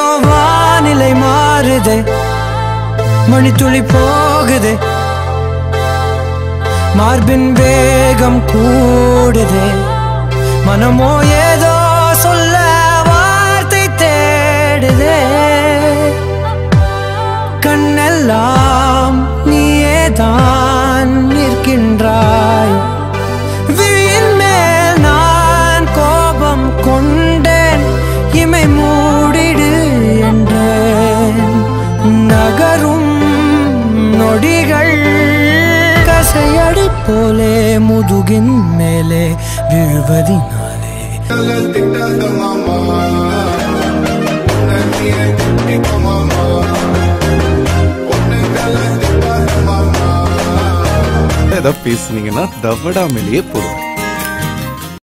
ஏனோ வானிலை மாறுதே மணித்துளி போகுதே மார்பின் வேகம் கூடுதே மனமோ ஏதோ சொல்ல வார்த்தை தேடுதே கண்ணெல்லாம் நீயேதான் நிற்கின்றாய் விழியின் மேல் நான் கோபம் கொண்டேன் இமை மூடிடு என்றேன் நகரும் நொடிகள் கசையடி போலே முதுகின் மேலே விழுவதினாலே ஏதாவது பேசுனீங்கன்னா தவடாமலேயே போடும்